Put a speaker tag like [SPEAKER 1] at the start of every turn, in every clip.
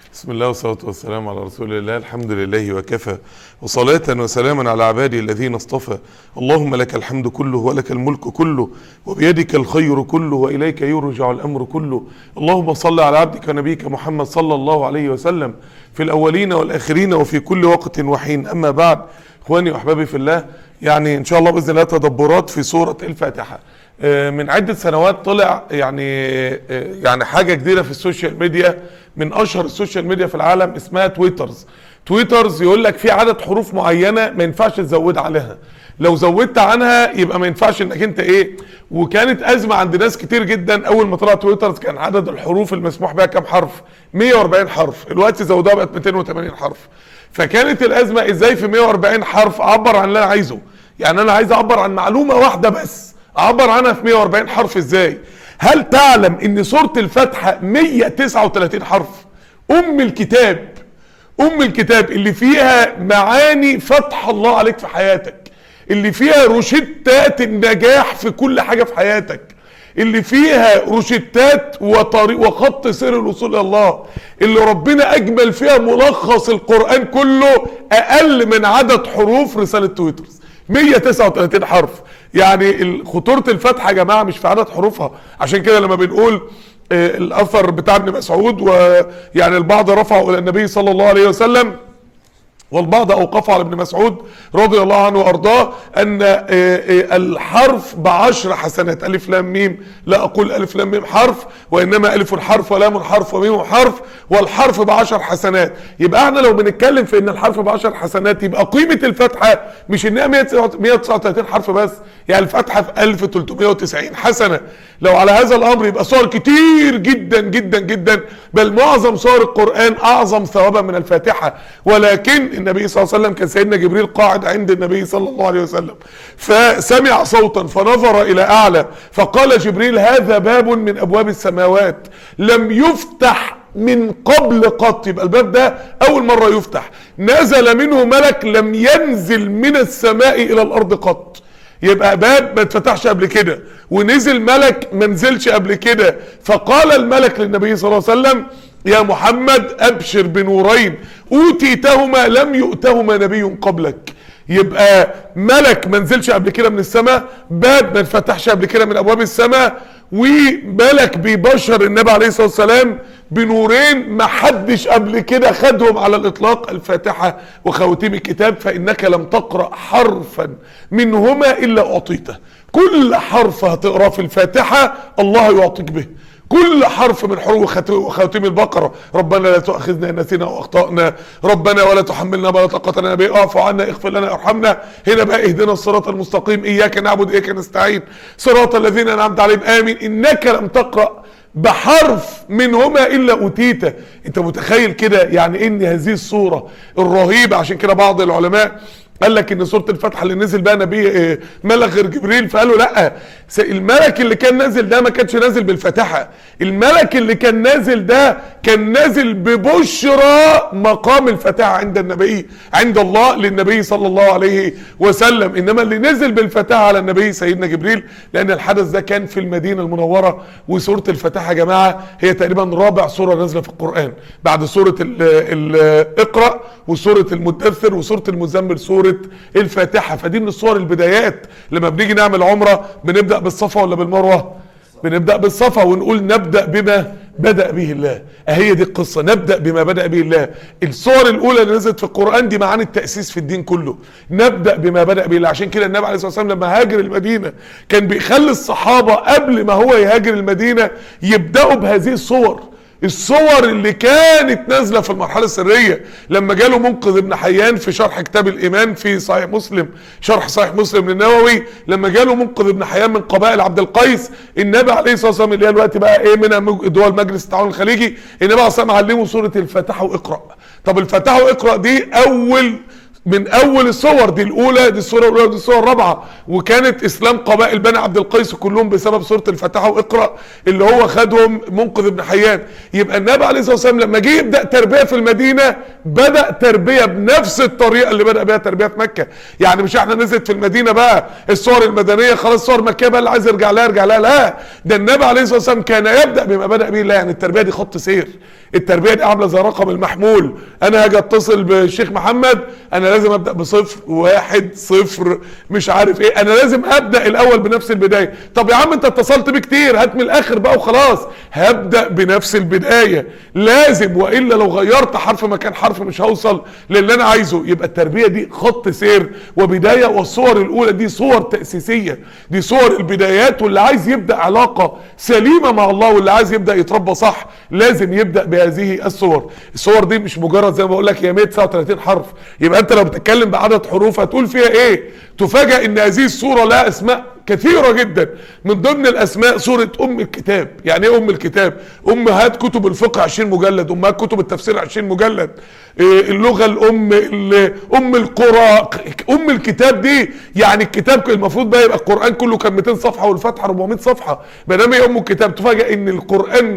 [SPEAKER 1] بسم الله والصلاة والسلام على رسول الله الحمد لله وكفى وصلاة وسلاما على عبادي الذين اصطفى اللهم لك الحمد كله ولك الملك كله وبيدك الخير كله وإليك يرجع الأمر كله اللهم صل على عبدك ونبيك محمد صلى الله عليه وسلم في الأولين والآخرين وفي كل وقت وحين أما بعد إخواني وأحبابي في الله يعني إن شاء الله بإذن الله تدبرات في سورة الفاتحة من عدة سنوات طلع يعني يعني حاجة جديدة في السوشيال ميديا من اشهر السوشيال ميديا في العالم اسمها تويترز تويترز يقول لك في عدد حروف معينة ما ينفعش تزود عليها لو زودت عنها يبقى ما ينفعش انك انت ايه وكانت ازمة عند ناس كتير جدا اول ما طلع تويترز كان عدد الحروف المسموح بها كام حرف 140 حرف دلوقتي زودوها بقت 280 حرف فكانت الازمة ازاي في 140 حرف اعبر عن اللي انا عايزه يعني انا عايز اعبر عن معلومة واحدة بس اعبر عنها في 140 حرف ازاي هل تعلم ان سورة الفاتحة 139 حرف ام الكتاب ام الكتاب اللي فيها معاني فتح الله عليك في حياتك اللي فيها روشتات النجاح في كل حاجة في حياتك اللي فيها روشتات وطريق وخط سير الوصول الى الله اللي ربنا اجمل فيها ملخص القرآن كله اقل من عدد حروف رسالة تويترز 139 حرف يعني خطورة الفتحة يا جماعة مش في عدد حروفها عشان كده لما بنقول آه الاثر بتاع ابن مسعود ويعني البعض رفعه الى النبي صلى الله عليه وسلم والبعض اوقفه على ابن مسعود رضي الله عنه وارضاه ان الحرف بعشر حسنات الف لام ميم لا اقول الف لام ميم حرف وانما الف حرف ولام حرف وميم حرف والحرف بعشر حسنات يبقى احنا لو بنتكلم في ان الحرف بعشر حسنات يبقى قيمة الفتحة مش انها 139 حرف بس يعني الفتحة في 1390 حسنة لو على هذا الامر يبقى صور كتير جدا جدا جدا بل معظم صور القرآن اعظم ثوابا من الفاتحة ولكن النبي صلى الله عليه وسلم كان سيدنا جبريل قاعد عند النبي صلى الله عليه وسلم فسمع صوتا فنظر الى اعلى فقال جبريل هذا باب من ابواب السماوات لم يفتح من قبل قط يبقى الباب ده اول مرة يفتح نزل منه ملك لم ينزل من السماء الى الارض قط يبقى باب ما اتفتحش قبل كده ونزل ملك ما نزلش قبل كده فقال الملك للنبي صلى الله عليه وسلم يا محمد ابشر بنورين اوتيتهما لم يؤتهما نبي قبلك يبقى ملك ما نزلش قبل كده من السماء باب ما انفتحش قبل كده من ابواب السماء وملك بيبشر النبي عليه الصلاه والسلام بنورين ما حدش قبل كده خدهم على الاطلاق الفاتحه وخواتيم الكتاب فانك لم تقرا حرفا منهما الا اعطيته كل حرف هتقراه في الفاتحه الله يعطيك به كل حرف من حروف خواتيم البقرة ربنا لا تؤاخذنا ان نسينا واخطأنا ربنا ولا تحملنا ما لا طاقة لنا به اعف عنا اغفر لنا ارحمنا هنا بقى اهدنا الصراط المستقيم اياك نعبد اياك نستعين صراط الذين انعمت عليهم امين انك لم تقرأ بحرف منهما الا اوتيته انت متخيل كده يعني ان هذه الصورة الرهيبة عشان كده بعض العلماء قال لك ان سوره الفتح اللي نزل بقى نبي ملك غير جبريل فقالوا لا الملك اللي كان نازل ده ما كانش نازل بالفتحه الملك اللي كان نازل ده كان نازل ببشرى مقام الفتحه عند النبي عند الله للنبي صلى الله عليه وسلم انما اللي نزل بالفتحه على النبي سيدنا جبريل لان الحدث ده كان في المدينه المنوره وسوره الفتحه يا جماعه هي تقريبا رابع سوره نازله في القران بعد سوره اقرا وسوره المدثر وسوره المزمل سوره الفاتحة فدي من الصور البدايات لما بنيجي نعمل عمرة بنبدأ بالصفا ولا بالمروة بنبدأ بالصفا ونقول نبدأ بما بدأ به الله اهي دي القصة نبدأ بما بدأ به الله الصور الاولى اللي نزلت في القرآن دي معاني التأسيس في الدين كله نبدأ بما بدأ به الله عشان كده النبي عليه الصلاة والسلام لما هاجر المدينة كان بيخلي الصحابة قبل ما هو يهاجر المدينة يبدأوا بهذه الصور الصور اللي كانت نازلة في المرحلة السرية لما جاله منقذ ابن حيان في شرح كتاب الإيمان في صحيح مسلم شرح صحيح مسلم للنووي لما جاله منقذ ابن حيان من قبائل عبد القيس النبي عليه الصلاة والسلام اللي هي الوقت بقى ايه من دول مجلس التعاون الخليجي النبي عليه الصلاة والسلام علمه سورة الفاتحة واقرأ طب الفاتحة واقرأ دي أول من اول الصور دي الاولى دي الصوره الاولى دي الصوره الرابعه وكانت اسلام قبائل بني عبد القيس كلهم بسبب سوره الفاتحه واقرا اللي هو خدهم منقذ ابن حيان يبقى النبي عليه الصلاه والسلام لما جه يبدا تربيه في المدينه بدا تربيه بنفس الطريقه اللي بدا بها تربيه في مكه يعني مش احنا نزلت في المدينه بقى الصور المدنيه خلاص صور مكيه بقى اللي عايز يرجع لها يرجع لها لا ده النبي عليه الصلاه والسلام كان يبدا بما بدا به الله يعني التربيه دي خط سير التربيه دي عامله زي رقم المحمول انا هاجي اتصل بالشيخ محمد انا لازم ابدا بصفر واحد صفر مش عارف ايه انا لازم ابدا الاول بنفس البدايه طب يا عم انت اتصلت بيه كتير هات من الاخر بقى وخلاص هبدا بنفس البدايه لازم والا لو غيرت حرف مكان حرف مش هوصل للي انا عايزه يبقى التربيه دي خط سير وبدايه والصور الاولى دي صور تاسيسيه دي صور البدايات واللي عايز يبدا علاقه سليمه مع الله واللي عايز يبدا يتربى صح لازم يبدا بهذه الصور الصور دي مش مجرد زي ما بقول لك هي 139 حرف يبقى انت لو بتتكلم بعدد حروف هتقول فيها ايه تفاجئ ان هذه الصوره لها اسماء كثيرة جدا من ضمن الاسماء سورة ام الكتاب يعني ايه ام الكتاب امهات كتب الفقه 20 مجلد امهات كتب التفسير 20 مجلد إيه اللغة الام ال- ام القرى ام الكتاب دي يعني الكتاب المفروض بقى يبقى القرآن كله كان 200 صفحة والفتحة 400 صفحة بينما هي ام الكتاب تفاجئ ان القرآن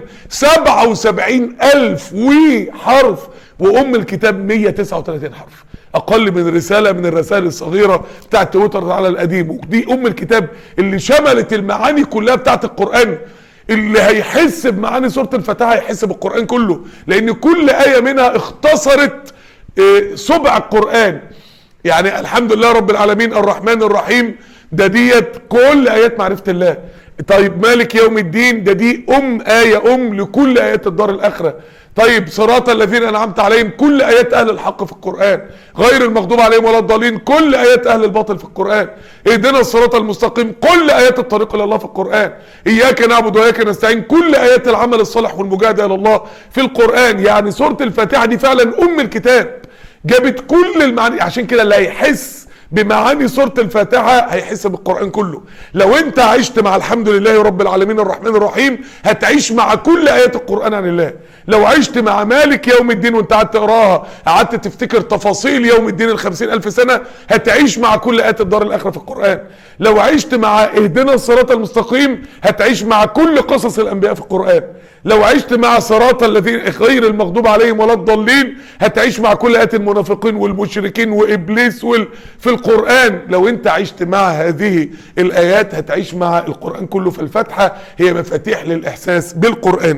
[SPEAKER 1] 77 الف وحرف وام الكتاب 139 حرف اقل من رساله من الرسائل الصغيره بتاعت تويتر على القديم ودي ام الكتاب اللي شملت المعاني كلها بتاعت القران اللي هيحس بمعاني سوره الفاتحه هيحس بالقران كله لان كل ايه منها اختصرت آه، سبع القران يعني الحمد لله رب العالمين الرحمن الرحيم ده ديت كل ايات معرفه الله طيب مالك يوم الدين ده دي ام ايه ام لكل ايات الدار الاخره طيب صراط الذين انعمت عليهم كل ايات اهل الحق في القران غير المغضوب عليهم ولا الضالين كل ايات اهل الباطل في القران اهدنا الصراط المستقيم كل ايات الطريق الى الله في القران اياك نعبد واياك نستعين كل ايات العمل الصالح والمجاهده الى الله في القران يعني سوره الفاتحه دي فعلا ام الكتاب جابت كل المعاني عشان كده اللي هيحس بمعاني سورة الفاتحة هيحس بالقرآن كله لو انت عشت مع الحمد لله رب العالمين الرحمن الرحيم هتعيش مع كل آيات القرآن عن الله لو عشت مع مالك يوم الدين وانت قعدت تقراها قعدت تفتكر تفاصيل يوم الدين الخمسين ألف سنة هتعيش مع كل آيات الدار الآخرة في القرآن لو عشت مع اهدنا الصراط المستقيم هتعيش مع كل قصص الأنبياء في القرآن لو عشت مع صراط الذين غير المغضوب عليهم ولا الضالين هتعيش مع كل آيات المنافقين والمشركين وإبليس وال... في القرآن لو انت عشت مع هذه الآيات هتعيش مع القرآن كله في الفاتحة هي مفاتيح للإحساس بالقرآن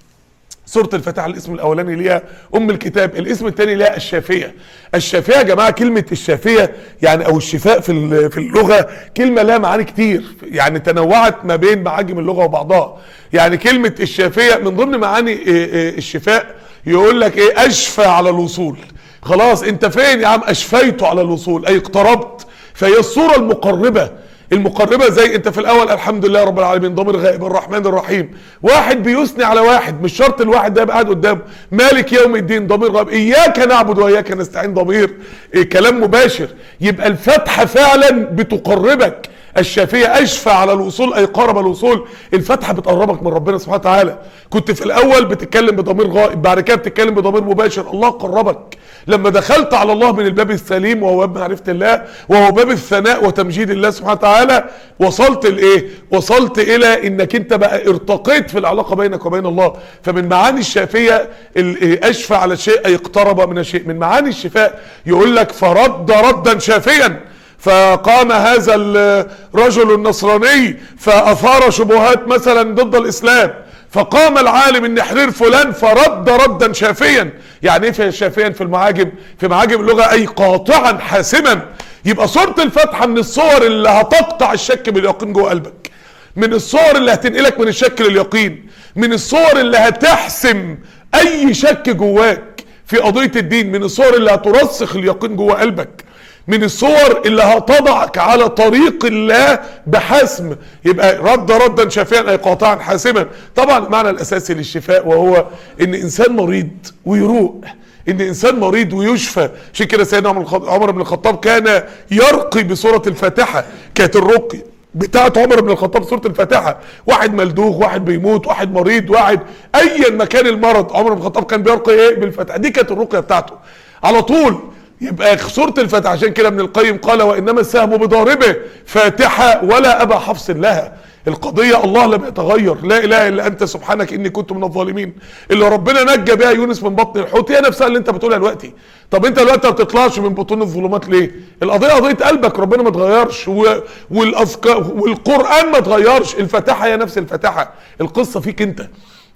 [SPEAKER 1] سورة الفاتحة الاسم الأولاني ليها أم الكتاب الاسم الثاني ليها الشافية الشافية يا جماعة كلمة الشافية يعني أو الشفاء في ال- في اللغة كلمة لها معاني كتير يعني تنوعت ما بين معاجم اللغة وبعضها يعني كلمة الشافية من ضمن معاني إيه إيه الشفاء يقول لك إيه أشفى على الوصول خلاص أنت فين يا عم أشفيت على الوصول أي اقتربت فهي الصورة المقربة المقربة زي انت في الاول الحمد لله رب العالمين ضمير غائب الرحمن الرحيم واحد بيثني على واحد مش شرط الواحد ده يبقى قاعد قدامه مالك يوم الدين ضمير غائب اياك نعبد واياك نستعين ضمير إيه كلام مباشر يبقى الفتحة فعلا بتقربك الشافية أشفى على الوصول أي قرب الوصول الفتحة بتقربك من ربنا سبحانه وتعالى كنت في الأول بتتكلم بضمير غائب بعد كده بتتكلم بضمير مباشر الله قربك لما دخلت على الله من الباب السليم وهو باب معرفة الله وهو باب الثناء وتمجيد الله سبحانه وتعالى وصلت لإيه وصلت إلى إنك أنت بقى ارتقيت في العلاقة بينك وبين الله فمن معاني الشافية ال- إيه، أشفى على الشيء أي اقترب من الشيء من معاني الشفاء يقول لك فرد ردا شافيا فقام هذا الرجل النصراني فأثار شبهات مثلا ضد الإسلام فقام العالم النحرير فلان فرد ردا شافيا يعني ايه في- شافيا في المعاجم في معاجم اللغة اي قاطعا حاسما يبقى سورة الفاتحة من الصور اللي هتقطع الشك باليقين جوه قلبك من الصور اللي هتنقلك من الشك لليقين من الصور اللي هتحسم اي شك جواك في قضية الدين من الصور اللي هترسخ اليقين جوه قلبك من الصور اللي هتضعك على طريق الله بحسم يبقى رد ردا شافيا اي قاطعا حاسما طبعا المعنى الاساسي للشفاء وهو ان انسان مريض ويروق ان انسان مريض ويشفى عشان كده سيدنا عمر الخط- عمر بن الخطاب كان يرقي بسوره الفاتحه كانت الرقي بتاعت عمر بن الخطاب سوره الفاتحه واحد ملدوغ واحد بيموت واحد مريض واحد ايا مكان المرض عمر بن الخطاب كان بيرقي ايه بالفاتحه دي كانت الرقيه بتاعته على طول يبقى سوره الفاتحه عشان كده ابن القيم قال وانما السهم بضاربه فاتحه ولا ابا حفص لها القضيه الله لم يتغير لا اله الا انت سبحانك اني كنت من الظالمين اللي ربنا نجى بها يونس من بطن الحوت هي نفسها اللي انت بتقولها دلوقتي طب انت دلوقتي ما بتطلعش من بطون الظلمات ليه القضيه قضيه قلبك ربنا ما اتغيرش و... والافكار والقران ما اتغيرش الفاتحه هي نفس الفاتحه القصه فيك انت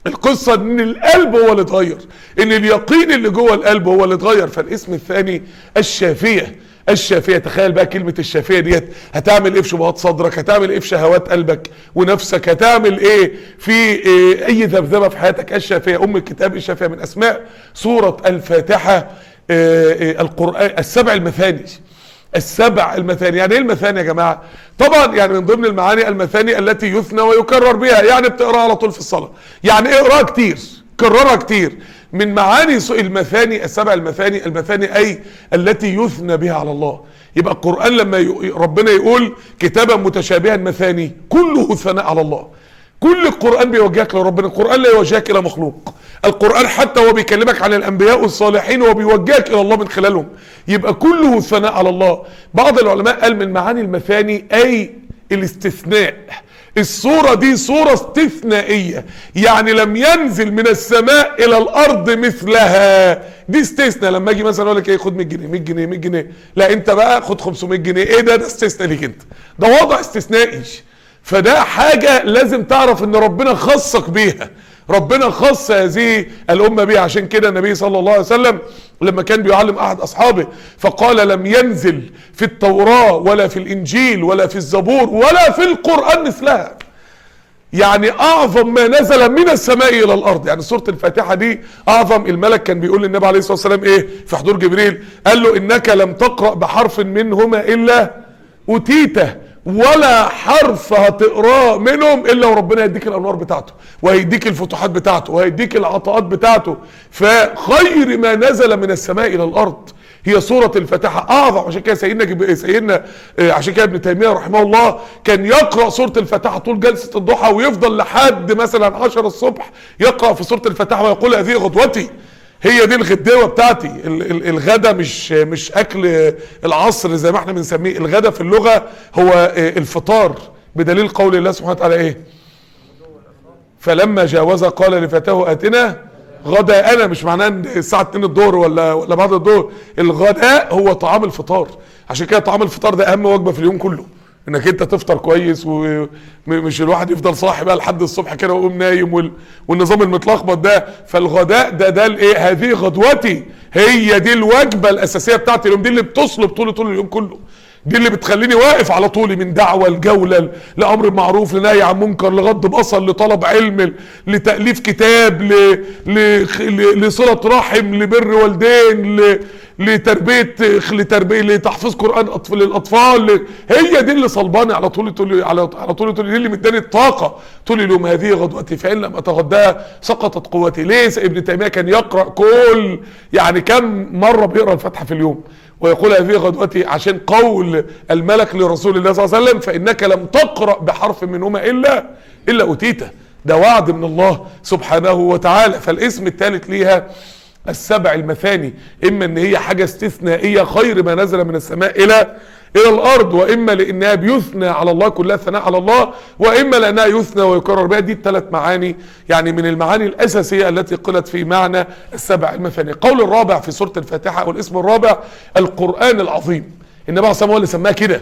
[SPEAKER 1] القصة ان القلب هو اللي اتغير ان اليقين اللي جوه القلب هو اللي اتغير فالاسم الثاني الشافية الشافية تخيل بقى كلمة الشافية ديت هتعمل ايه في شبهات صدرك هتعمل ايه في شهوات قلبك ونفسك هتعمل ايه في إيه اي ذبذبة في حياتك الشافية ام الكتاب الشافية من اسماء سورة الفاتحة إيه إيه القرآن السبع المثاني السبع المثاني يعني ايه المثاني يا جماعه طبعا يعني من ضمن المعاني المثاني التي يثنى ويكرر بها يعني بتقراها على طول في الصلاه يعني ايه اقراها كتير كررها كتير من معاني المثاني السبع المثاني المثاني اي التي يثنى بها على الله يبقى القران لما ي... ربنا يقول كتابا متشابها مثاني كله ثناء على الله كل القرآن بيوجهك لربنا القرآن لا يوجهك إلى مخلوق القرآن حتى هو بيكلمك عن الأنبياء والصالحين هو بيوجهك إلى الله من خلالهم يبقى كله ثناء على الله بعض العلماء قال من معاني المثاني أي الاستثناء الصورة دي صورة استثنائية يعني لم ينزل من السماء إلى الأرض مثلها دي استثناء لما اجي مثلا اقول لك ايه خد 100 جنيه 100 جنيه 100 جنيه لا انت بقى خد 500 جنيه ايه ده ده استثناء ليك انت ده وضع استثنائي فده حاجة لازم تعرف ان ربنا خصك بيها ربنا خص هذه الأمة بيها عشان كده النبي صلى الله عليه وسلم لما كان بيعلم أحد أصحابه فقال لم ينزل في التوراة ولا في الإنجيل ولا في الزبور ولا في القرآن مثلها يعني أعظم ما نزل من السماء إلى الأرض يعني سورة الفاتحة دي أعظم الملك كان بيقول للنبي عليه الصلاة والسلام إيه في حضور جبريل قال له إنك لم تقرأ بحرف منهما إلا أتيته ولا حرف هتقراه منهم الا وربنا يديك الانوار بتاعته وهيديك الفتوحات بتاعته وهيديك العطاءات بتاعته فخير ما نزل من السماء الى الارض هي سورة الفاتحة أعظم عشان كده سيدنا جب... سيدنا عشان كده ابن تيمية رحمه الله كان يقرأ سورة الفاتحة طول جلسة الضحى ويفضل لحد مثلا 10 الصبح يقرأ في سورة الفاتحة ويقول هذه غدوتي هي دي الغداوه بتاعتي الغدا مش مش اكل العصر زي ما احنا بنسميه الغدا في اللغه هو الفطار بدليل قول الله سبحانه وتعالى ايه فلما جاوز قال لفتاه اتنا غداءنا مش معناه ان الساعه 2 الظهر ولا ولا بعد الظهر الغداء هو طعام الفطار عشان كده طعام الفطار ده اهم وجبه في اليوم كله انك انت تفطر كويس ومش الواحد يفضل صاحي بقى لحد الصبح كده ويقوم نايم وال... والنظام المتلخبط ده فالغداء ده ده الايه هذه غدوتي هي دي الوجبه الاساسيه بتاعتي اليوم دي اللي بتصلب طول طول اليوم كله دي اللي بتخليني واقف على طولي من دعوة لجولة لأمر معروف لنهي عن منكر لغض بصر لطلب علم لتأليف كتاب ل... ل... لصلة رحم لبر والدين ل... لتربيه لتربيه لتحفيظ قران أطفال للاطفال هي دي اللي صلباني على طول طول على على طول طول دي اللي مداني الطاقه طول اليوم هذه غدوتي فان لم اتغداها سقطت قوتي ليه ابن تيميه كان يقرا كل يعني كم مره بيقرا الفاتحه في اليوم ويقول هذه غدوتي عشان قول الملك لرسول الله صلى الله عليه وسلم فانك لم تقرا بحرف منهما الا الا اوتيته ده وعد من الله سبحانه وتعالى فالاسم الثالث ليها السبع المثاني اما ان هي حاجة استثنائية خير ما نزل من السماء الى الى الارض واما لانها بيثنى على الله كلها ثناء على الله واما لانها يثنى ويكرر بها دي الثلاث معاني يعني من المعاني الاساسية التي قلت في معنى السبع المثاني قول الرابع في سورة الفاتحة والاسم الرابع القرآن العظيم النبي عليه الصلاة والسلام هو اللي سماها كده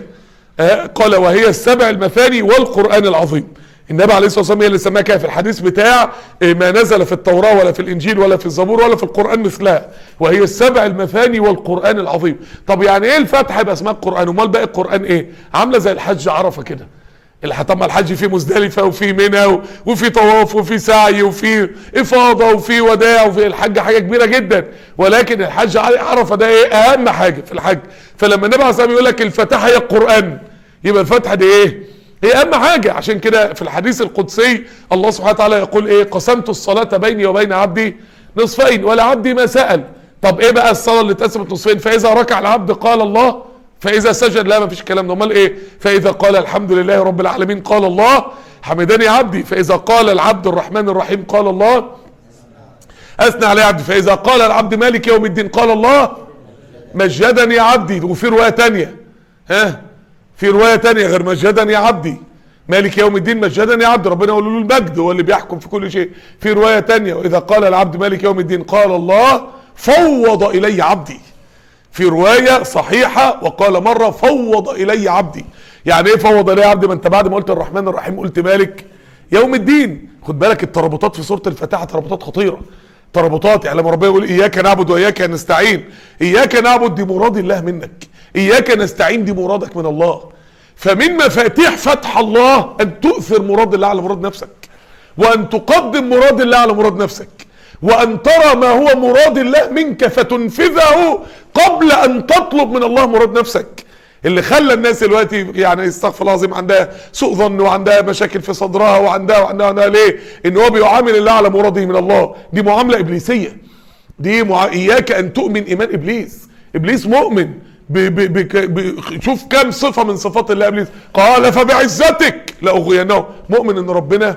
[SPEAKER 1] قال وهي السبع المثاني والقرآن العظيم النبي عليه الصلاه والسلام هي اللي سماها كده في الحديث بتاع ما نزل في التوراه ولا في الانجيل ولا في الزبور ولا في القران مثلها وهي السبع المثاني والقران العظيم طب يعني ايه الفاتحه يبقى اسمها القران امال باقي القران ايه عامله زي الحج عرفه كده طب ما الحج فيه مزدلفه وفي منى وفي طواف وفي سعي وفي افاضه وفي وداع وفي الحج حاجه كبيره جدا ولكن الحج عرفه ده ايه اهم حاجه في الحج فلما النبي عليه الصلاه والسلام يقول لك الفاتحه هي القران يبقى الفاتحه دي ايه هي اهم حاجة عشان كده في الحديث القدسي الله سبحانه وتعالى يقول ايه قسمت الصلاة بيني وبين عبدي نصفين ولعبدي ما سأل طب ايه بقى الصلاة اللي اتقسمت نصفين فاذا ركع العبد قال الله فاذا سجد لا ما فيش الكلام ده امال ايه فاذا قال الحمد لله رب العالمين قال الله حمدني عبدي فاذا قال العبد الرحمن الرحيم قال الله اثنى علي عبدي فاذا قال العبد مالك يوم الدين قال الله مجدني عبدي وفي رواية تانية ها في رواية تانية غير مجدني عبدي مالك يوم الدين مجدني عبد ربنا يقول له المجد هو اللي بيحكم في كل شيء في رواية تانية وإذا قال العبد مالك يوم الدين قال الله فوض إلي عبدي في رواية صحيحة وقال مرة فوض إلي عبدي يعني ايه فوض إلي عبدي ما انت بعد ما قلت الرحمن الرحيم قلت مالك يوم الدين خد بالك الترابطات في سوره الفاتحه ترابطات خطيره ترابطات يعني لما ربنا يقول اياك نعبد واياك نستعين اياك نعبد دي مراد الله منك اياك نستعين دي مرادك من الله فمن مفاتيح فتح الله ان تؤثر مراد الله على مراد نفسك وان تقدم مراد الله على مراد نفسك وان ترى ما هو مراد الله منك فتنفذه قبل ان تطلب من الله مراد نفسك اللي خلى الناس دلوقتي يعني استغفر الله العظيم عندها سوء ظن وعندها مشاكل في صدرها وعندها وعندها, وعندها ليه؟ ان هو بيعامل الله على مراده من الله دي معامله ابليسيه دي مع... اياك ان تؤمن ايمان ابليس ابليس مؤمن ب... ب... ب... ب... شوف كم صفه من صفات الله ابليس قال فبعزتك لاغوينهم مؤمن ان ربنا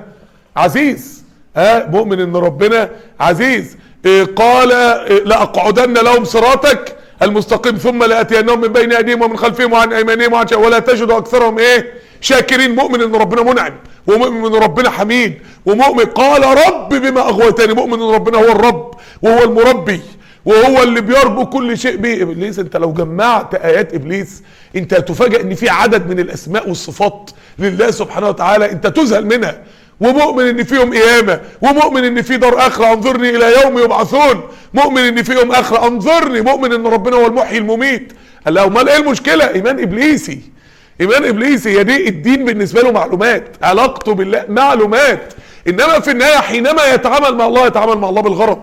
[SPEAKER 1] عزيز ها مؤمن ان ربنا عزيز إيه قال إيه لاقعدن لهم صراطك المستقيم ثم لاتينهم من بين ايديهم ومن خلفهم وعن ايمانهم وعن ولا تجد اكثرهم ايه شاكرين مؤمن ان ربنا منعم ومؤمن ان ربنا حميد ومؤمن قال رب بما اغويتني مؤمن ان ربنا هو الرب وهو المربي وهو اللي بيربو كل شيء به ابليس انت لو جمعت ايات ابليس انت هتفاجئ ان في عدد من الاسماء والصفات لله سبحانه وتعالى انت تذهل منها ومؤمن ان في يوم قيامه ومؤمن ان في دار اخره انظرني الى يوم يبعثون مؤمن ان في يوم اخره انظرني مؤمن ان ربنا هو المحيي المميت قال له امال ايه المشكله ايمان ابليسي ايمان ابليسي هي دي الدين بالنسبه له معلومات علاقته بالله معلومات انما في النهايه حينما يتعامل مع الله يتعامل مع الله بالغرض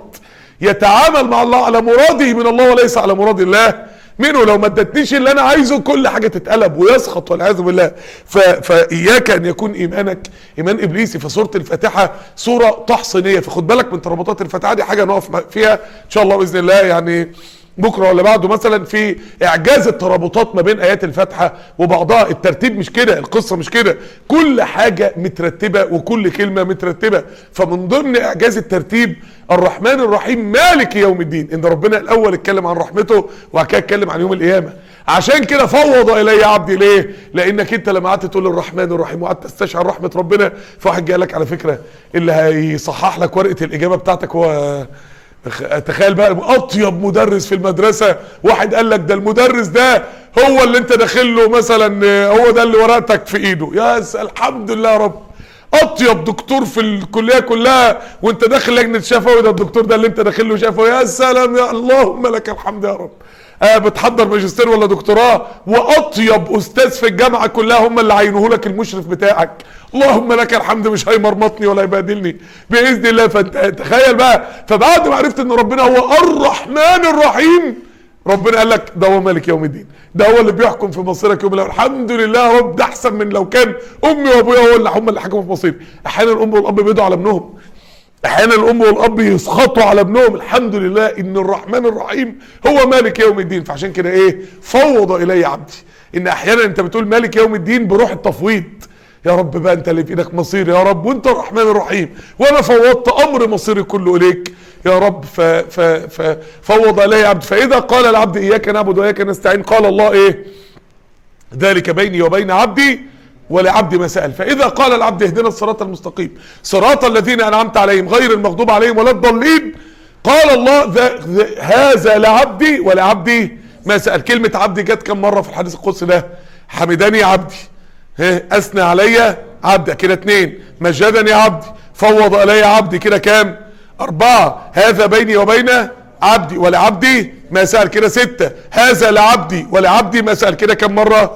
[SPEAKER 1] يتعامل مع الله على مراده من الله وليس على مراد الله منه لو ما ادتنيش اللي انا عايزه كل حاجه تتقلب ويسخط والعياذ بالله فاياك ان يكون ايمانك ايمان ابليسي فسوره الفاتحه سوره تحصينيه فخد بالك من ترابطات الفاتحه دي حاجه نقف فيها ان شاء الله باذن الله يعني بكره ولا بعده مثلا في اعجاز الترابطات ما بين ايات الفاتحه وبعضها الترتيب مش كده القصه مش كده كل حاجه مترتبه وكل كلمه مترتبه فمن ضمن اعجاز الترتيب الرحمن الرحيم مالك يوم الدين ان ربنا الاول اتكلم عن رحمته وبعد كده اتكلم عن يوم القيامه عشان كده فوض الي عبدي ليه لانك انت لما قعدت تقول الرحمن الرحيم وقعدت تستشعر رحمه ربنا فواحد جاي لك على فكره اللي هيصحح لك ورقه الاجابه بتاعتك هو تخيل بقى اطيب مدرس في المدرسه واحد قال لك ده المدرس ده هو اللي انت داخل له مثلا هو ده اللي ورقتك في ايده يا الحمد لله يا رب اطيب دكتور في الكليه كلها وانت داخل لجنه شفوي ده الدكتور ده اللي انت داخل له شفوي يا سلام يا اللهم لك الحمد يا رب آه بتحضر ماجستير ولا دكتوراه واطيب استاذ في الجامعه كلها هم اللي عينوه لك المشرف بتاعك اللهم لك الحمد مش هيمرمطني ولا يبهدلني باذن الله فانت تخيل بقى فبعد ما عرفت ان ربنا هو الرحمن الرحيم ربنا قال لك ده هو مالك يوم الدين ده هو اللي بيحكم في مصيرك يوم الاخر الحمد لله يا رب ده احسن من لو كان امي وابويا هو اللي هم اللي حكموا في مصيري احيانا الام والاب بيدعوا على ابنهم احيانا الام والاب يسخطوا على ابنهم الحمد لله ان الرحمن الرحيم هو مالك يوم الدين فعشان كده ايه فوض الي عبدي ان احيانا انت بتقول مالك يوم الدين بروح التفويض يا رب بقى انت اللي في ايدك مصير يا رب وانت الرحمن الرحيم وانا فوضت امر مصيري كله اليك يا رب ف ف ف فوض الي عبد فاذا قال العبد اياك نعبد واياك نستعين قال الله ايه ذلك بيني وبين عبدي ولعبدي ما سأل فإذا قال العبد اهدنا الصراط المستقيم صراط الذين أنعمت عليهم غير المغضوب عليهم ولا الضالين قال الله ذا ذا هذا لعبدي ولعبدي ما سأل كلمة عبدي جت كم مرة في الحديث القدسي ده حمدني عبدي أثنى علي عبدي كده اتنين مجدني عبدي فوض إلي عبدي كده كام أربعة هذا بيني وبين عبدي ولعبدي ما سأل كده ستة هذا لعبدي ولعبدي ما سأل كده كم مرة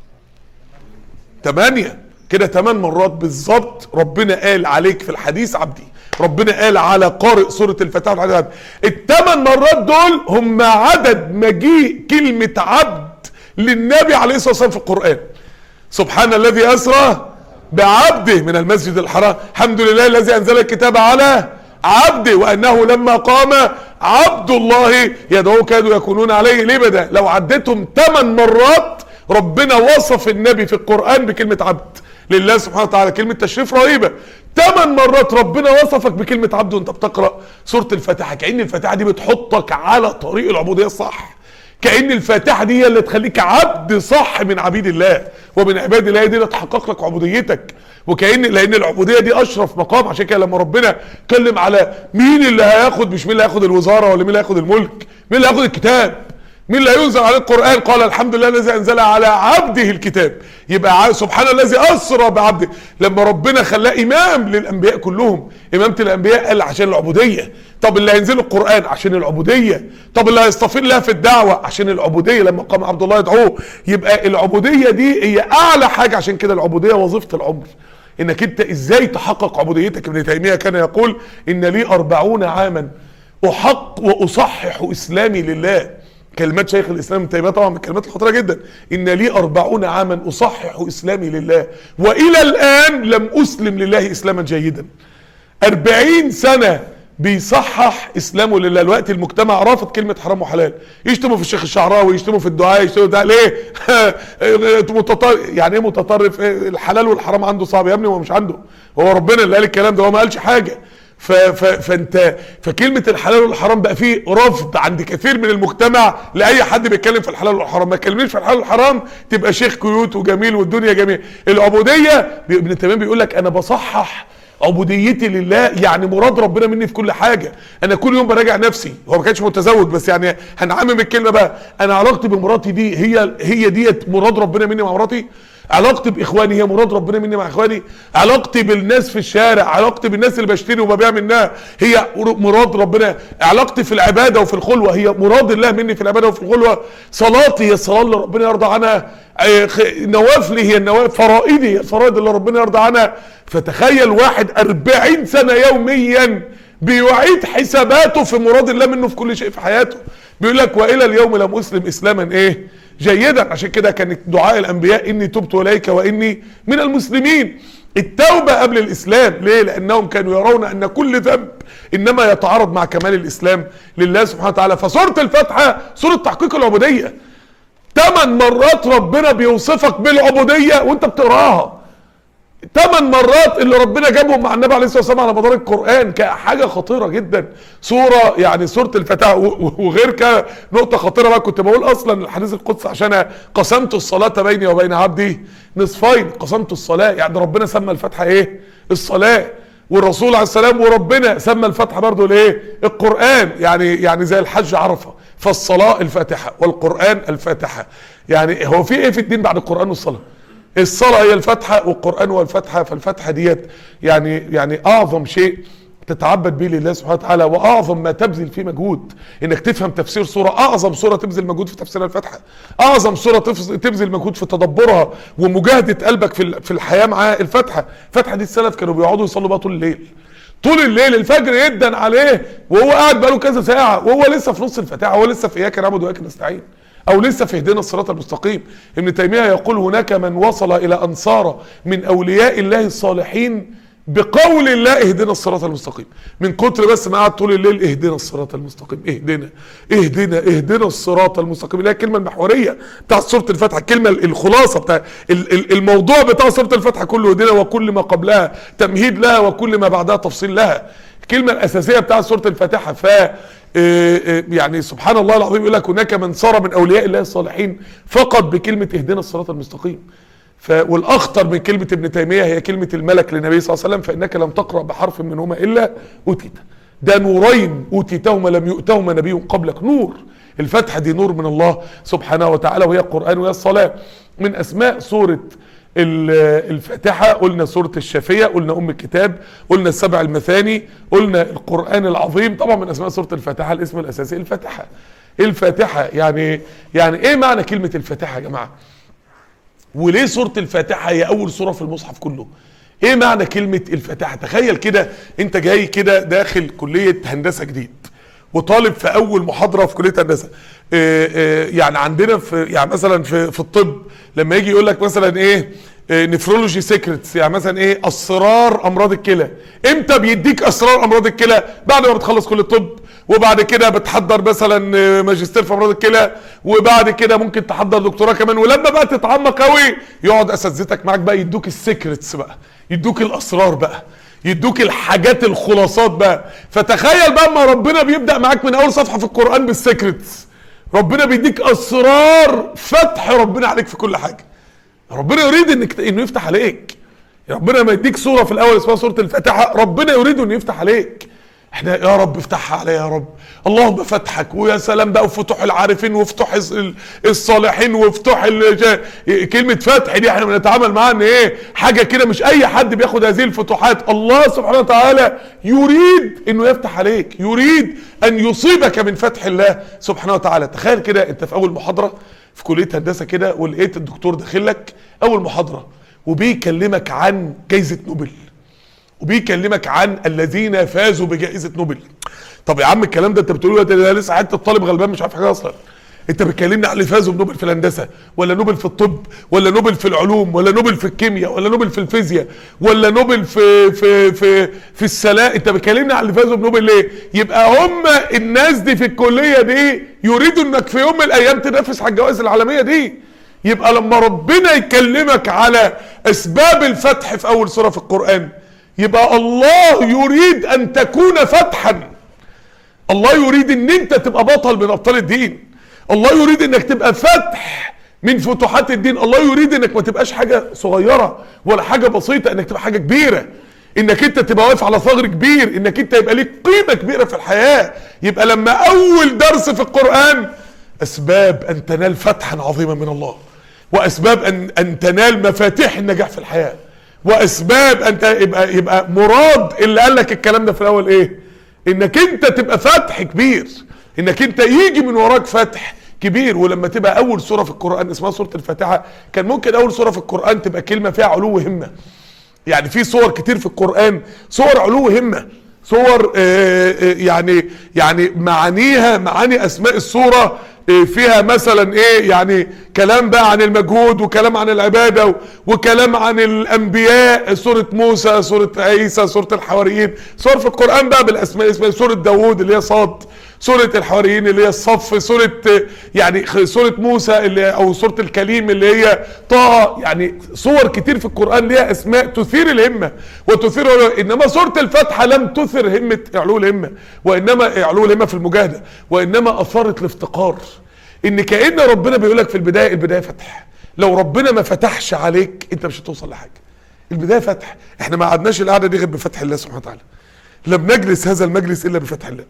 [SPEAKER 1] تمانية كده تمن مرات بالظبط ربنا قال عليك في الحديث عبدي ربنا قال على قارئ سورة الفتاة في الحديث التمن مرات دول هم عدد مجيء كلمة عبد للنبي عليه الصلاة والسلام في القرآن سبحان الذي أسرى بعبده من المسجد الحرام الحمد لله الذي أنزل الكتاب على عبده وأنه لما قام عبد الله يدعوه كادوا يكونون عليه لبدا لو عديتهم ثمان مرات ربنا وصف النبي في القرآن بكلمة عبد لله سبحانه وتعالى كلمة تشريف رهيبة ثمان مرات ربنا وصفك بكلمة عبد وانت بتقرأ سورة الفاتحة كأن الفاتحة دي بتحطك على طريق العبودية الصح كأن الفاتحة دي هي اللي تخليك عبد صح من عبيد الله ومن عباد الله دي اللي تحقق لك عبوديتك وكأن لأن العبودية دي أشرف مقام عشان كده لما ربنا اتكلم على مين اللي هياخد مش مين اللي هياخد الوزارة ولا مين اللي هياخد الملك مين اللي هياخد الكتاب مين لا ينزل عليه القرآن قال الحمد لله الذي أنزل على عبده الكتاب يبقى سبحان الذي أسرى بعبده لما ربنا خلاه إمام للأنبياء كلهم إمامة الأنبياء قال عشان العبودية طب اللي هينزل القرآن عشان العبودية طب اللي هيستفيد لها في الدعوة عشان العبودية لما قام عبد الله يدعوه يبقى العبودية دي هي أعلى حاجة عشان كده العبودية وظيفة العمر انك انت ازاي تحقق عبوديتك ابن تيمية كان يقول ان لي أربعون عاما احق واصحح اسلامي لله كلمات شيخ الاسلام ابن تيميه طبعا من الكلمات الخطيره جدا ان لي أربعون عاما اصحح اسلامي لله والى الان لم اسلم لله اسلاما جيدا أربعين سنه بيصحح اسلامه لله الوقت المجتمع رافض كلمه حرام وحلال يشتموا في الشيخ الشعراوي يشتموا في الدعاء يشتموا ده ليه متطرف يعني ايه متطرف إيه الحلال والحرام عنده صعب يا ابني هو مش عنده هو ربنا اللي قال الكلام ده هو ما قالش حاجه ف ف فانت فكلمه الحلال والحرام بقى فيه رفض عند كثير من المجتمع لاي حد بيتكلم في الحلال والحرام ما تكلمنيش في الحلال والحرام تبقى شيخ كيوت وجميل والدنيا جميل العبوديه ابن تيميه بيقول لك انا بصحح عبوديتي لله يعني مراد ربنا مني في كل حاجه انا كل يوم براجع نفسي هو ما كانش متزوج بس يعني هنعمم الكلمه بقى انا علاقتي بمراتي دي هي هي ديت مراد ربنا مني مع مراتي علاقتي باخواني هي مراد ربنا مني مع اخواني علاقتي بالناس في الشارع علاقتي بالناس اللي بشتري وببيع منها هي مراد ربنا علاقتي في العباده وفي الخلوه هي مراد الله مني في العباده وفي الخلوه صلاتي هي الصلاه اللي ربنا يرضى عنها نوافلي هي النوافل فرائدي هي الفرائض اللي ربنا يرضى عنها فتخيل واحد أربعين سنة يوميا بيعيد حساباته في مراد الله منه في كل شيء في حياته بيقول لك والى اليوم لم اسلم اسلاما ايه جيدا عشان كده كانت دعاء الانبياء اني تبت اليك واني من المسلمين التوبة قبل الإسلام ليه؟ لأنهم كانوا يرون أن كل ذنب إنما يتعارض مع كمال الإسلام لله سبحانه وتعالى فسورة الفاتحة سورة تحقيق العبودية ثمان مرات ربنا بيوصفك بالعبودية وانت بتقراها ثمان مرات اللي ربنا جابهم مع النبي عليه الصلاه والسلام على مدار القران كحاجه خطيره جدا سوره يعني سوره الفتاه وغير كده نقطه خطيره بقى كنت بقول اصلا الحديث القدسي عشان قسمت الصلاه بيني وبين عبدي نصفين قسمت الصلاه يعني ربنا سمى الفاتحه ايه الصلاه والرسول عليه السلام وربنا سمى الفاتحه برضه الايه القران يعني يعني زي الحج عرفه فالصلاه الفاتحه والقران الفاتحه يعني هو في ايه في الدين بعد القران والصلاه الصلاة هي الفاتحة والقرآن هو الفاتحة فالفاتحة ديت يعني يعني أعظم شيء تتعبد به لله سبحانه وتعالى واعظم ما تبذل فيه مجهود انك تفهم تفسير سوره اعظم سوره تبذل مجهود في تفسير الفاتحه اعظم سوره تبذل مجهود في تدبرها ومجاهده قلبك في في الحياه معاها الفاتحه الفاتحه دي السلف كانوا بيقعدوا يصلوا بقى طول الليل طول الليل الفجر يدن عليه وهو قاعد بقاله كذا ساعه وهو لسه في نص الفاتحه هو لسه في اياك نعبد واياك نستعين او لسه في اهدنا الصراط المستقيم ابن تيميه يقول هناك من وصل الى انصار من اولياء الله الصالحين بقول الله اهدنا الصراط المستقيم من كتر بس ما قعد طول الليل اهدنا الصراط المستقيم اهدنا اهدنا اهدنا الصراط المستقيم اللي هي الكلمه المحوريه بتاع سوره الفاتحه الكلمه الخلاصه بتاع الموضوع بتاع سوره الفاتحه كله اهدنا وكل ما قبلها تمهيد لها وكل ما بعدها تفصيل لها الكلمه الاساسيه بتاع سوره الفاتحه ف يعني سبحان الله العظيم يقول لك هناك من صار من اولياء الله الصالحين فقط بكلمه اهدنا الصراط المستقيم ف والاخطر من كلمه ابن تيميه هي كلمه الملك للنبي صلى الله عليه وسلم فانك لم تقرا بحرف منهما الا اوتيت ده نورين اوتيتهما لم يؤتهما نبي قبلك نور الفتحه دي نور من الله سبحانه وتعالى وهي القران وهي الصلاه من اسماء سوره الفاتحة قلنا سورة الشافية قلنا أم الكتاب قلنا السبع المثاني قلنا القرآن العظيم طبعا من أسماء سورة الفاتحة الاسم الأساسي الفاتحة الفاتحة يعني يعني إيه معنى كلمة الفاتحة يا جماعة وليه سورة الفاتحة هي أول سورة في المصحف كله إيه معنى كلمة الفاتحة تخيل كده أنت جاي كده داخل كلية هندسة جديد وطالب في اول محاضره في كليه هندسه يعني عندنا في يعني مثلا في في الطب لما يجي يقول لك مثلا ايه نفرولوجي سيكريتس يعني مثلا ايه اسرار امراض الكلى امتى بيديك اسرار امراض الكلى بعد ما بتخلص كل الطب وبعد كده بتحضر مثلا ماجستير في امراض الكلى وبعد كده ممكن تحضر دكتوراه كمان ولما بقى تتعمق قوي يقعد اساتذتك معاك بقى يدوك السيكريتس بقى يدوك الاسرار بقى يدوك الحاجات الخلاصات بقى فتخيل بقى اما ربنا بيبدا معاك من اول صفحه في القران بالسيكريتس ربنا بيديك اسرار فتح ربنا عليك في كل حاجه ربنا يريد انك انه يفتح عليك ربنا ما يديك سوره في الاول اسمها سوره الفاتحه ربنا يريد انه يفتح عليك احنا يا رب افتحها عليا يا رب اللهم فتحك ويا سلام بقى وفتوح العارفين وفتوح الص- الصالحين وفتوح ال- كلمة فتح دي احنا بنتعامل معاها ان ايه حاجة كده مش اي حد بياخد هذه الفتوحات الله سبحانه وتعالى يريد انه يفتح عليك يريد ان يصيبك من فتح الله سبحانه وتعالى تخيل كده انت في اول محاضرة في كلية هندسة كده ولقيت الدكتور داخل لك اول محاضرة وبيكلمك عن جايزة نوبل وبيكلمك عن الذين فازوا بجائزة نوبل طب يا عم الكلام ده انت بتقوله ده, ده لسه حتى الطالب غلبان مش عارف حاجه اصلا انت بتكلمني عن اللي فازوا بنوبل في الهندسه ولا نوبل في الطب ولا نوبل في العلوم ولا نوبل في الكيمياء ولا نوبل في الفيزياء ولا نوبل في في في في السلاء انت بتكلمني عن اللي فازوا بنوبل ليه يبقى هم الناس دي في الكليه دي يريدوا انك في يوم من الايام تنافس على الجوائز العالميه دي يبقى لما ربنا يكلمك على اسباب الفتح في اول سوره في القران يبقى الله يريد ان تكون فتحا الله يريد ان انت تبقى بطل من ابطال الدين الله يريد انك تبقى فتح من فتوحات الدين الله يريد انك ما تبقاش حاجة صغيرة ولا حاجة بسيطة انك تبقى حاجة كبيرة انك انت تبقى واقف على ثغر كبير انك انت يبقى ليك قيمة كبيرة في الحياة يبقى لما اول درس في القرآن اسباب ان تنال فتحا عظيما من الله واسباب ان ان تنال مفاتيح النجاح في الحياة واسباب انت يبقى يبقى مراد اللي قال لك الكلام ده في الاول ايه انك انت تبقى فتح كبير انك انت يجي من وراك فتح كبير ولما تبقى اول سوره في القران اسمها سوره الفاتحه كان ممكن اول سوره في القران تبقى كلمه فيها علو همه يعني في صور كتير في القران صور علو همه صور آه، آه، يعني يعني معانيها معاني اسماء السوره آه، فيها مثلا ايه يعني كلام بقى عن المجهود وكلام عن العباده و- وكلام عن الانبياء سوره موسى سوره عيسى سوره الحواريين صور في القران بقى بالاسماء اسمها سوره داوود اللي هي صاد سورة الحواريين اللي هي الصف سورة يعني خ- سورة موسى اللي او سورة الكليم اللي هي طه يعني صور كتير في القرآن ليها اسماء تثير الهمة وتثير انما سورة الفاتحة لم تثر همة علو الهمة وانما علو الهمة في المجاهدة وانما اثارت الافتقار ان كأن ربنا بيقول لك في البداية البداية فتح لو ربنا ما فتحش عليك انت مش هتوصل لحاجة البداية فتح احنا ما قعدناش القعدة دي غير بفتح الله سبحانه وتعالى لم نجلس هذا المجلس الا بفتح الله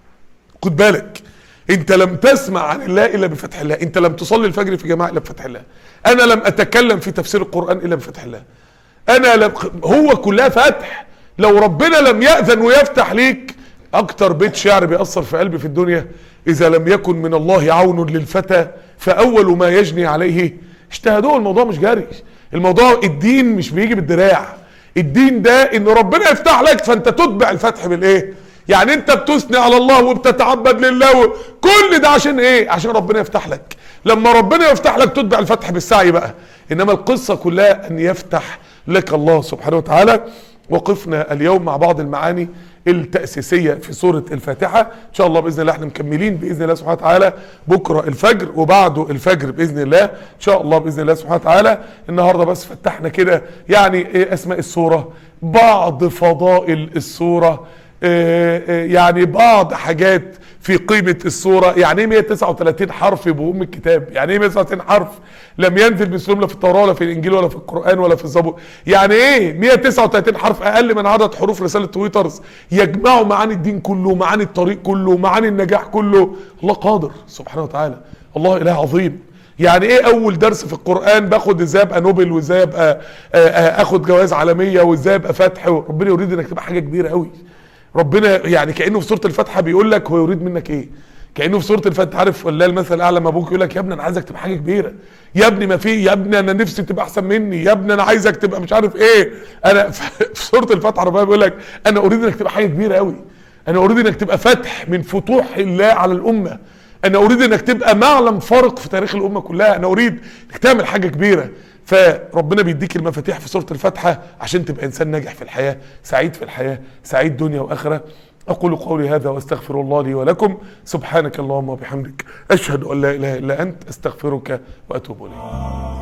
[SPEAKER 1] خد بالك انت لم تسمع عن الله الا بفتح الله انت لم تصلي الفجر في جماعه الا بفتح الله انا لم اتكلم في تفسير القران الا بفتح الله انا لم هو كلها فتح لو ربنا لم ياذن ويفتح ليك اكتر بيت شعر بيأثر في قلبي في الدنيا اذا لم يكن من الله عون للفتى فاول ما يجني عليه اجتهدوه الموضوع مش جري الموضوع الدين مش بيجي بالدراع الدين ده ان ربنا يفتح لك فانت تتبع الفتح بالايه يعني انت بتثني على الله وبتتعبد لله و... كل ده عشان ايه عشان ربنا يفتح لك لما ربنا يفتح لك تتبع الفتح بالسعي بقى انما القصة كلها ان يفتح لك الله سبحانه وتعالى وقفنا اليوم مع بعض المعاني التأسيسية في سورة الفاتحة إن شاء الله بإذن الله احنا مكملين بإذن الله سبحانه وتعالى بكرة الفجر وبعده الفجر بإذن الله إن شاء الله بإذن الله سبحانه وتعالى النهاردة بس فتحنا كده يعني إيه أسماء السورة بعض فضائل السورة آه، آه، يعني بعض حاجات في قيمة السورة يعني ايه 139 حرف يبقوا ام الكتاب يعني ايه 139 حرف لم ينزل مثلهم لا في التوراة ولا في الانجيل ولا في القرآن ولا في الزبور يعني ايه 139 حرف اقل من عدد حروف رسالة تويترز يجمعوا معاني الدين كله معاني الطريق كله معاني النجاح كله الله قادر سبحانه وتعالى الله اله عظيم يعني ايه اول درس في القران باخد ازاي ابقى نوبل وازاي ابقى آه، آه، اخد جوائز عالميه وازاي ابقى فتح ربنا يريد انك تبقى حاجه كبيره قوي ربنا يعني كانه في سوره الفاتحه بيقول لك هو يريد منك ايه كانه في سوره الفاتحه عارف ولا المثل الاعلى لما ابوك يقول لك يا ابني انا عايزك تبقى حاجه كبيره يا ابني ما في يا ابني انا نفسي تبقى احسن مني يا ابني انا عايزك تبقى مش عارف ايه انا في سوره الفاتحه ربنا بيقول لك انا اريد انك تبقى حاجه كبيره قوي انا اريد انك تبقى فتح من فتوح الله على الامه انا اريد انك تبقى معلم فارق في تاريخ الامه كلها انا اريد انك تعمل حاجه كبيره فربنا بيديك المفاتيح في سوره الفاتحه عشان تبقى انسان ناجح في الحياه سعيد في الحياه سعيد دنيا واخره اقول قولي هذا واستغفر الله لي ولكم سبحانك اللهم وبحمدك اشهد ان لا اله الا انت استغفرك واتوب اليك